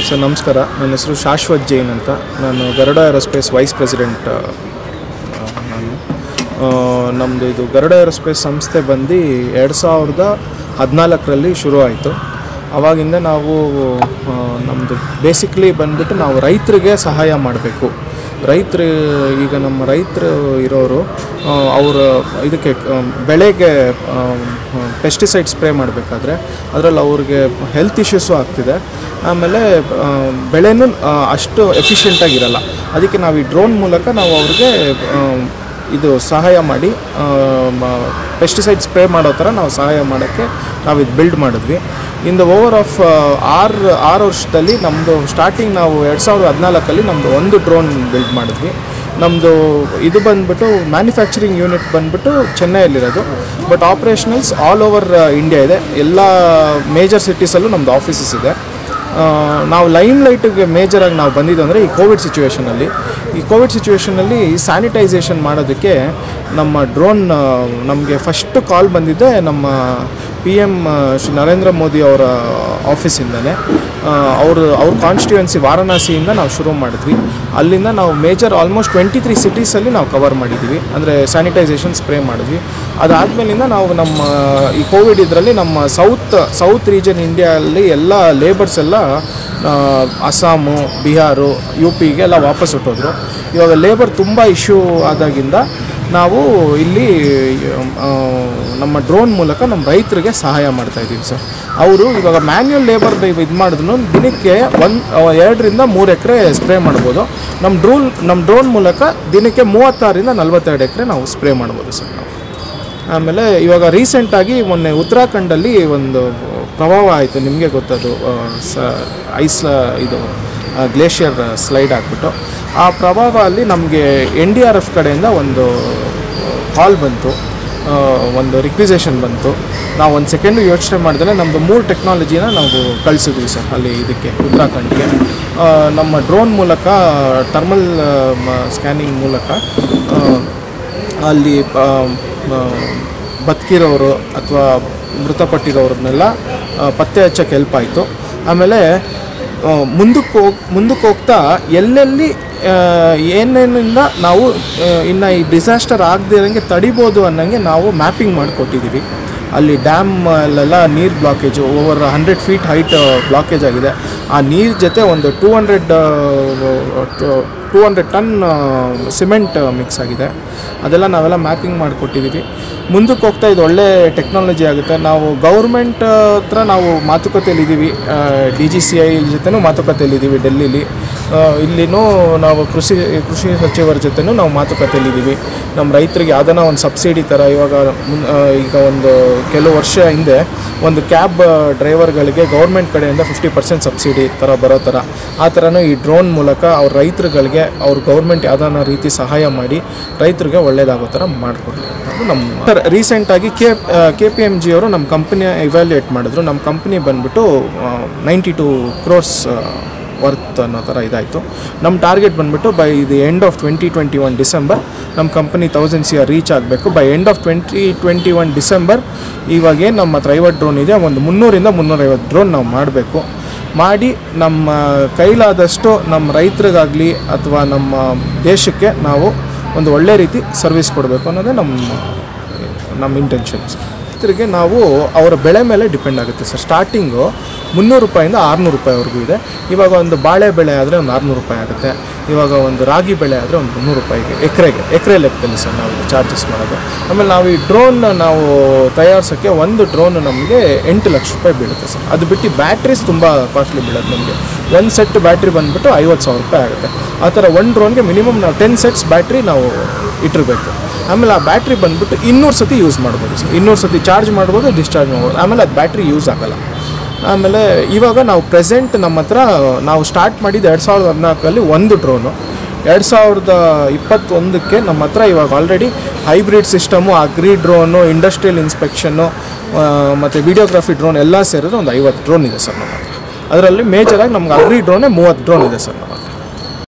sir ನಮಸ್ಕಾರ ನನ್ನ ಹೆಸರು ಶಾಶ್ವತ್ ಜೈನ್ ಅಂತ ನಾನು ಗರುಡ ಏರೋಸ್ಪೇಸ್ ವೈಸ್ ಪ್ರೆಸಿಡೆಂಟ್ ಆ, ನಾನು ನಮ್ಮದು ಇದು ಗರುಡ ಏರೋಸ್ಪೇಸ್ ಸಂಸ್ಥೆ ಬಂದು ಎರಡು ಸಾವಿರದ ಹದಿನಾಲ್ಕರಲ್ಲಿ ಶುರು ಆಯಿತು ಆವಾಗಿಂದ ನಾವು ನಮ್ಮದು ಬೇಸಿಕ್ಲಿ ಬಂದ್ಬಿಟ್ಟು ನಾವು ರೈತರಿಗೆ ಸಹಾಯ ಮಾಡಬೇಕು ರೈತರು ಈಗ ನಮ್ಮ ರೈತರು ಇರೋರು ಅವರ ಇದಕ್ಕೆ ಆ, ಬೆಳೆಗೆ ಪೆಸ್ಟಿಸೈಡ್ ಸ್ಪ್ರೇ ಮಾಡಬೇಕಾದ್ರೆ ಅದರಲ್ಲಿ ಅವ್ರಿಗೆ ಹೆಲ್ತ್ ಇಶ್ಯೂಸು ಆಗ್ತಿದೆ ಆಮೇಲೆ ಆ, ಬೆಳೆನೂ ಆ, ಅಷ್ಟು ಎಫಿಷಿಯೆಂಟಾಗಿರಲ್ಲ ಅದಕ್ಕೆ ನಾವು ಈ ಡ್ರೋನ್ ಮೂಲಕ ನಾವು ಅವ್ರಿಗೆ ಆ, ಇದು ಸಹಾಯ ಮಾಡಿ ಪೆಸ್ಟಿಸೈಡ್ ಸ್ಪ್ರೇ ಮಾಡೋ ಥರ ನಾವು ಸಹಾಯ ಮಾಡೋಕ್ಕೆ ನಾವು ಇದು ಬಿಲ್ಡ್ ಮಾಡಿದ್ವಿ ಇನ್ ದ ಓವರ್ ಆಫ್ ಆರು ಆರು ವರ್ಷದಲ್ಲಿ ನಮ್ಮದು ಸ್ಟಾರ್ಟಿಂಗ್ ನಾವು ಎರಡು ಸಾವಿರದ ಹದಿನಾಲ್ಕಲ್ಲಿ ನಮ್ಮದು ಒಂದು ಡ್ರೋನ್ ಬಿಲ್ಡ್ ಮಾಡಿದ್ವಿ ನಮ್ಮದು ಇದು ಬಂದ್ಬಿಟ್ಟು ಮ್ಯಾನುಫ್ಯಾಕ್ಚರಿಂಗ್ ಯೂನಿಟ್ ಬಂದ್ಬಿಟ್ಟು ಚೆನ್ನೈಯಲ್ಲಿರೋದು but operationals all over India ಇದೆ ಎಲ್ಲ ಮೇಜರ್ ಸಿಟೀಸಲ್ಲೂ ನಮ್ಮದು ಆಫೀಸಸ್ ಇದೆ ಆ, ನಾವು ಲೈಮ್ ಲೈಟಿಗೆ ಮೇಜರಾಗಿ ನಾವು ಬಂದಿದ್ದು ಅಂದರೆ ಈ ಕೋವಿಡ್ ಸಿಚುವೇಷನಲ್ಲಿ ಈ ಕೋವಿಡ್ ಸಿಚುವೇಷನಲ್ಲಿ ಸ್ಯಾನಿಟೈಸೇಷನ್ ಮಾಡೋದಕ್ಕೆ ನಮ್ಮ ಡ್ರೋನ್ ನಮಗೆ ಫಸ್ಟ್ ಕಾಲ್ ಬಂದಿದ್ದೆ ನಮ್ಮ ಪಿ ಎಮ್ ಶ್ರೀ ನರೇಂದ್ರ ಮೋದಿ ಅವರ ಆಫೀಸಿಂದನೇ ಅವರು ಅವ್ರ ಕಾನ್ಸ್ಟಿಟ್ಯೂನ್ಸಿ ವಾರಣಾಸಿಯಿಂದ ನಾವು ಶುರು ಮಾಡಿದ್ವಿ ಅಲ್ಲಿಂದ ನಾವು ಮೇಜರ್ ಆಲ್ಮೋಸ್ಟ್ ಟ್ವೆಂಟಿ ತ್ರೀ ಸಿಟೀಸಲ್ಲಿ ನಾವು ಕವರ್ ಮಾಡಿದ್ವಿ ಅಂದರೆ ಸ್ಯಾನಿಟೈಸೇಷನ್ ಸ್ಪ್ರೇ ಮಾಡಿದ್ವಿ ಅದಾದಮೇಲಿಂದ ನಾವು ನಮ್ಮ ಈ ಕೋವಿಡ್ ಇದರಲ್ಲಿ ನಮ್ಮ ಸೌತ್ ಸೌತ್ ರೀಜನ್ ಇಂಡಿಯಾದಲ್ಲಿ ಎಲ್ಲ ಲೇಬರ್ಸ್ ಎಲ್ಲ ಆ, ಅಸ್ಸಾಮು ಬಿಹಾರು ಯು ಪಿಗೆ ಎಲ್ಲ ವಾಪಸ್ ಹೊಟ್ಟೋದ್ರು ಇವಾಗ ಲೇಬರ್ ತುಂಬ ಇಶ್ಯೂ ಆದಾಗಿಂದ ನಾವು ಇಲ್ಲಿ ಆ, ನಮ್ಮ ಡ್ರೋನ್ ಮೂಲಕ ನಮ್ಮ ರೈತರಿಗೆ ಸಹಾಯ ಮಾಡ್ತಾ ಇದ್ದೀವಿ ಸರ್ ಅವರು ಇವಾಗ ಮ್ಯಾನ್ಯುಯಲ್ ಲೇಬರ್ ಇದು ಮಾಡಿದ್ರು ದಿನಕ್ಕೆ ಒಂದು ಎರಡರಿಂದ ಮೂರು ಎಕರೆ ಸ್ಪ್ರೇ ಮಾಡ್ಬೋದು ನಮ್ಮ ಡ್ರೋನ್ ನಮ್ಮ ಡ್ರೋನ್ ಮೂಲಕ ದಿನಕ್ಕೆ ಮೂವತ್ತಾರರಿಂದ ನಲ್ವತ್ತೆರಡು ಎಕರೆ ನಾವು ಸ್ಪ್ರೇ ಮಾಡ್ಬೋದು ಸರ್ ನಾವು ಆಮೇಲೆ ಇವಾಗ ರೀಸೆಂಟಾಗಿ ಮೊನ್ನೆ ಉತ್ತರಾಖಂಡಲ್ಲಿ ಒಂದು ಪ್ರಭಾವ ಆಯಿತು ನಿಮಗೆ ಗೊತ್ತದು ಆ, ಸ ಐಸ್ ಇದು ಗ್ಲೇಷಿಯರ್ ಸ್ಲೈಡ್ ಆಗಿಬಿಟ್ಟು ಆ ಪ್ರಭಾವ ಅಲ್ಲಿ ನಮಗೆ ಎನ್ ಡಿ ಆರ್ ಎಫ್ ಕಡೆಯಿಂದ ಒಂದು ಕಾಲ್ ಬಂತು ಆ, ಒಂದು ರಿಕ್ವಿಸೇಷನ್ ಬಂತು ನಾವು ಒಂದು ಸೆಕೆಂಡು ಯೋಚನೆ ಮಾಡಿದ್ರೆ ನಮ್ಮದು ಮೂರು ಟೆಕ್ನಾಲಜಿನ ನಾವು ಕಳಿಸಿದ್ವಿ ಸರ್ ಅಲ್ಲಿ ಇದಕ್ಕೆ ಉತ್ತರಾಖಂಡ್ಗೆ ಆ, ನಮ್ಮ ಡ್ರೋನ್ ಮೂಲಕ ಟರ್ಮಲ್ ಸ್ಕ್ಯಾನಿಂಗ್ ಮೂಲಕ ಆ, ಅಲ್ಲಿ ಆ, ಆ, ಬದುಕಿರೋರು ಅಥವಾ ಮೃತಪಟ್ಟಿರೋರನ್ನೆಲ್ಲ ಆ, ಪತ್ತೆ ಹಚ್ಚಕ್ಕೆ ಹೆಲ್ಪ್ ಆಯಿತು ಆಮೇಲೆ ಆ, ಮುಂದಕ್ಕೆ ಹೋಗಿ ಮುಂದಕ್ಕೆ ಹೋಗ್ತಾ ಎಲ್ಲೆಲ್ಲಿ ಆ, ಏನೇನಿಂದ ನಾವು ಆ, ಇನ್ನು ಈ ಡಿಸಾಸ್ಟರ್ ಆಗದೇ ಇರೋಂಗೆ ತಡಿಬೋದು ಅನ್ನೋಂಗೆ ನಾವು ಮ್ಯಾಪಿಂಗ್ ಮಾಡಿಕೊಟ್ಟಿದ್ದೀವಿ ಅಲ್ಲಿ ಡ್ಯಾಮ್ ಅಲ್ಲೆಲ್ಲ ನೀರು blockage over hundred feet height blockage ಆಗಿದೆ ಆ ನೀರು ಜೊತೆ ಒಂದು two hundred two hundred ton cement mix ಆಗಿದೆ ಅದೆಲ್ಲ ನಾವೆಲ್ಲ ಮ್ಯಾಪಿಂಗ್ ಮಾಡಿಕೊಟ್ಟಿದ್ದೀವಿ ಮುಂದಕ್ಕೆ ಹೋಗ್ತಾ ಇದು ಒಳ್ಳೆ ಟೆಕ್ನಾಲಜಿ ಆಗುತ್ತೆ ನಾವು ಗೌರ್ಮೆಂಟ್ ಹತ್ರ ನಾವು ಮಾತುಕತೆಯಲ್ಲಿದ್ದೀವಿ ಡಿ ಜಿ ಸಿ ಐ ಜೊತೆನೂ ಮಾತುಕತೆಯಲ್ಲಿದ್ದೀವಿ ಡೆಲ್ಲಿಲಿ ಆ, ಇಲ್ಲಿನೂ ನಾವು ಕೃಷಿ ಕೃಷಿ ಸಚಿವರ ಜೊತೆನೂ ನಾವು ಮಾತುಕತೆಯಲ್ಲಿದ್ದೀವಿ ನಮ್ಮ ರೈತರಿಗೆ ಯಾವ್ದಾನ ಒಂದು ಸಬ್ಸಿಡಿ ಥರ ಇವಾಗ ಮುನ್- ಆ, ಈಗ ಒಂದು ಕೆಲವು ವರ್ಷ ಹಿಂದೆ ಒಂದು ಕ್ಯಾಬ್ ಡ್ರೈವರ್ಗಳಿಗೆ ಗೌರ್ಮೆಂಟ್ ಕಡೆಯಿಂದ ಫಿಫ್ಟಿ ಪರ್ಸೆಂಟ್ ಸಬ್ಸಿಡಿ ಥರ ಬರೋ ಥರ ಆ ಥರನೂ ಈ ಡ್ರೋನ್ ಮೂಲಕ ಅವ್ರ ರೈತರುಗಳಿಗೆ ಅವ್ರ ಗೌರ್ಮೆಂಟ್ ಯಾವ್ದಾನ ರೀತಿ ಸಹಾಯ ಮಾಡಿ ರೈತರಿಗೆ ಒಳ್ಳೇದಾಗೋ ಥರ ಮಾಡಿಕೊಡ್ಲಿ ಅದು ನಮ್ಮ ಸರ್ ರೀಸೆಂಟಾಗಿ K K P M G ಅವರು ನಮ್ಮ ಕಂಪ್ನಿಯ ಇವ್ಯಾಲ್ಯೂಯೇಟ್ ಮಾಡಿದ್ರು ನಮ್ಮ ಕಂಪ್ನಿ ಬಂದ್ಬಿಟ್ಟು ನೈಂಟಿ ಟು ಕ್ರೋರ್ಸ್ ವರ್ತ್ ಅನ್ನೋ ಥರ ಇದಾಯಿತು ನಮ್ಮ ಟಾರ್ಗೆಟ್ ಬಂದ್ಬಿಟ್ಟು by the end of twenty twenty one December ನಮ್ಮ company thousand C R reach ಆಗಬೇಕು by end of twenty twenty one December ಇವಾಗೇನು ನಮ್ಮ ಹತ್ರ ಐವತ್ತು ಡ್ರೋನ್ ಇದೆ ಒಂದು ಮುನ್ನೂರಿಂದ ಮುನ್ನೂರೈವತ್ತು ಡ್ರೋನ್ ನಾವು ಮಾಡಬೇಕು ಮಾಡಿ ನಮ್ಮ ಕೈಲಾದಷ್ಟು ನಮ್ಮ ರೈತರಿಗಾಗಲಿ ಅಥವಾ ನಮ್ಮ ದೇಶಕ್ಕೆ ನಾವು ಒಂದು ಒಳ್ಳೆ ರೀತಿ ಸರ್ವಿಸ್ ಕೊಡಬೇಕು ಅನ್ನೋದೇ ನಮ್ಮ ನಮ್ಮ ಇಂಟೆನ್ಷನ್ ರೈತರಿಗೆ ನಾವು ಅವರ ಬೆಳೆ ಮೇಲೆ ಡಿಪೆಂಡ್ ಆಗುತ್ತೆ ಸರ್ ಸ್ಟಾರ್ಟಿಂಗು ಮುನ್ನೂರು ರೂಪಾಯಿಂದ ಆರುನೂರು ರೂಪಾಯಿವರೆಗೂ ಇದೆ ಇವಾಗ ಒಂದು ಬಾಳೆ ಬೆಳೆ ಆದರೆ ಒಂದು ಆರುನೂರು ರೂಪಾಯಿ ಆಗುತ್ತೆ ಇವಾಗ ಒಂದು ರಾಗಿ ಬೆಳೆ ಆದರೆ ಒಂದು ಮುನ್ನೂರು ರೂಪಾಯಿಗೆ ಎಕರೆಗೆ ಎಕರೆ ಲೆಕ್ಕದಲ್ಲಿ ಸರ್ ನಾವು ಚಾರ್ಜಸ್ ಮಾಡೋದು ಆಮೇಲೆ ನಾವು ಈ ಡ್ರೋನ್ ನಾವು ತಯಾರಿಸೋಕ್ಕೆ ಒಂದು ಡ್ರೋನ್ ನಮಗೆ ಎಂಟು ಲಕ್ಷ ರೂಪಾಯಿ ಬೀಳುತ್ತೆ ಸರ್ ಅದು ಬಿಟ್ಟು ಬ್ಯಾಟ್ರೀಸ್ ತುಂಬ ಕಾಸ್ಟ್ಲಿ ಬೀಳುತ್ತೆ ನಮಗೆ ಒಂದು ಸೆಟ್ ಬ್ಯಾಟ್ರಿ ಬಂದುಬಿಟ್ಟು ಐವತ್ತು ಸಾವಿರ ರೂಪಾಯಿ ಆಗುತ್ತೆ ಆ ಥರ ಒಂದು ಡ್ರೋನ್ಗೆ ಮಿನಿಮಮ್ ನಾವು ಟೆನ್ ಸೆಟ್ಸ್ ಬ್ಯಾಟ್ರಿ ನಾವು ಇಟ್ಟಿರಬೇಕು ಆಮೇಲೆ ಆ ಬ್ಯಾಟ್ರಿ ಬಂದ್ಬಿಟ್ಟು ಇನ್ನೂರು ಸತಿ ಯೂಸ್ ಮಾಡ್ಬೋದು ಸರ್ ಇನ್ನೂರು ಸತಿ ಚಾರ್ಜ್ ಮಾಡ್ಬೋದು ಡಿಸ್ಚಾರ್ಜ್ ಮಾಡ್ಬೋದು ಆಮೇಲೆ ಅದು ಬ್ಯಾಟ್ರಿ ಯೂಸ್ ಆಗಲ್ಲ ಆಮೇಲೆ ಇವಾಗ ನಾವು ಪ್ರೆಸೆಂಟ್ ನಮ್ಮ ಹತ್ರ ನಾವು ಸ್ಟಾರ್ಟ್ ಮಾಡಿದ್ದು ಎರಡು ಸಾವಿರದ ಹದಿನಾಲ್ಕರಲ್ಲಿ ಒಂದು ಡ್ರೋನು ಎರಡು ಸಾವಿರದ ಇಪ್ಪತ್ತೊಂದಕ್ಕೆ ನಮ್ಮ ಹತ್ರ ಇವಾಗ already hybrid system agri drone industrial inspection ಮತ್ತು ವಿಡಿಯೋಗ್ರಫಿ ಡ್ರೋನ್ ಎಲ್ಲ ಸೇರಿದ್ರೆ ಒಂದು ಐವತ್ತು ಡ್ರೋನ್ ಇದೆ ಸರ್ ನಮ್ಮ ಹತ್ರ ಅದರಲ್ಲಿ ಮೇಜರಾಗಿ ನಮ್ಗೆ ಅಗ್ರಿ ಡ್ರೋನೇ ಮೂವತ್ತು ಡ್ರೋನ್ ಇದೆ ಸರ್ ನಮ್ಮ ಹತ್ರ